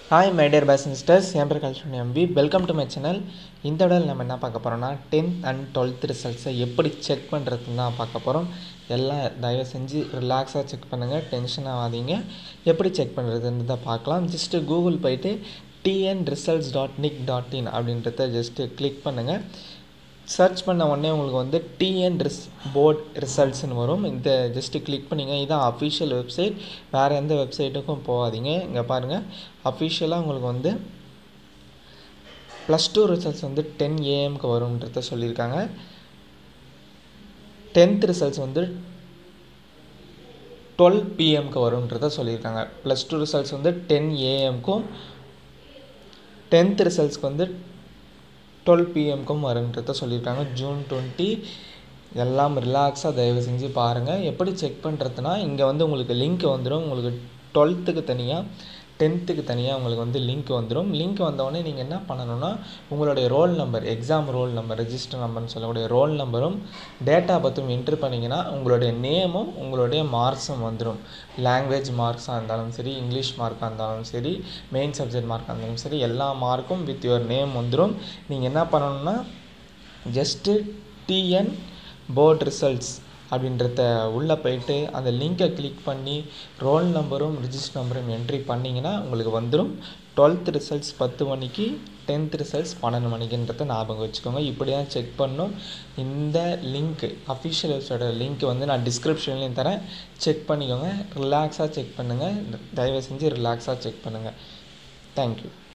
hi my dear boys and sisters என் பேர் கல்சன் எம்பி வெல்கம் டு மை சேனல் இந்த தடவை நம்ம என்ன பார்க்க போகிறோம்னா டென்த் அண்ட் டுவெல்த் ரிசல்ட்ஸை எப்படி செக் பண்ணுறதுன்னு தான் பார்க்க போகிறோம் எல்லாம் தயவு செஞ்சு ரிலாக்ஸாக செக் பண்ணுங்கள் டென்ஷன் ஆகாதீங்க எப்படி செக் பண்ணுறதுன்னு தான் பார்க்கலாம் ஜஸ்ட்டு கூகுள் போயிட்டு TN results dot nic dot in அப்படின்றத ஜஸ்ட்டு கிளிக் பண்ணுங்கள் சர்ச் பண்ண உடனே உங்களுக்கு வந்து டிஎன் ரிஸ் போர்ட் ரிசல்ட்ஸ்னு வரும் இந்த ஜஸ்ட்டு கிளிக் பண்ணிங்க இதுதான் அஃபிஷியல் வெப்சைட் வேறு எந்த வெப்சைட்டுக்கும் போகாதீங்க இங்கே பாருங்கள் அஃபிஷியலாக உங்களுக்கு வந்து ப்ளஸ் டூ ரிசல்ட்ஸ் வந்து டென் ஏஎம்க்கு வரும்ன்றத சொல்லியிருக்காங்க டென்த் ரிசல்ட்ஸ் வந்து டுவெல் பிஎம்க்கு வரும்ன்றத சொல்லியிருக்காங்க ப்ளஸ் டூ ரிசல்ட்ஸ் வந்து டென் ஏஎம்க்கும் டென்த் ரிசல்ட்ஸ்க்கு வந்து டுவெல் பிஎம்க்கும் வரும்ன்றத சொல்லியிருக்காங்க ஜூன் டுவெண்ட்டி எல்லாம் ரிலாக்ஸாக தயவு செஞ்சு பாருங்கள் எப்படி செக் பண்ணுறதுனா இங்கே வந்து உங்களுக்கு லிங்க் வந்துடும் உங்களுக்கு டுவெல்த்துக்கு தனியாக டென்த்துக்கு தனியாக உங்களுக்கு வந்து லிங்க் வந்துடும் லிங்க் வந்தோடனே நீங்கள் என்ன பண்ணணும்னா உங்களுடைய roll number exam roll number register நம்பர்னு சொல்லக்கூடிய ரோல் நம்பரும் டேட்டா பற்றும் என்ட்ரு பண்ணிங்கன்னா உங்களுடைய நேமும் உங்களுடைய மார்க்ஸும் வந்துடும் லாங்குவேஜ் மார்க்ஸாக இருந்தாலும் சரி இங்கிலீஷ் மார்க்காக இருந்தாலும் சரி மெயின் சப்ஜெக்ட் மார்க்காக இருந்தாலும் சரி எல்லா மார்க்கும் வித் யுவர் நேம் வந்துடும் நீங்கள் என்ன பண்ணணும்னா ஜஸ்ட்டு டிஎன் போர்ட் ரிசல்ட்ஸ் அப்படின்றத உள்ளே போயிட்டு அந்த லிங்கை கிளிக் பண்ணி ரோல் நம்பரும் ரிஜிஸ்டர் நம்பரும் என்ட்ரி பண்ணிங்கன்னா உங்களுக்கு வந்துடும் டுவெல்த் ரிசல்ட்ஸ் பத்து மணிக்கு டென்த் ரிசல்ட்ஸ் பன்னெண்டு மணிக்குன்றத ஞாபகம் வச்சுக்கோங்க இப்படி தான் செக் பண்ணணும் இந்த லிங்க் அஃபிஷியல் வெப்சைட்டோட லிங்க் வந்து நான் டிஸ்கிரிப்ஷன்லேயும் தரேன் செக் பண்ணிக்கோங்க ரிலாக்ஸாக செக் பண்ணுங்கள் தயவு செஞ்சு ரிலாக்ஸாக செக் பண்ணுங்கள் தேங்க்யூ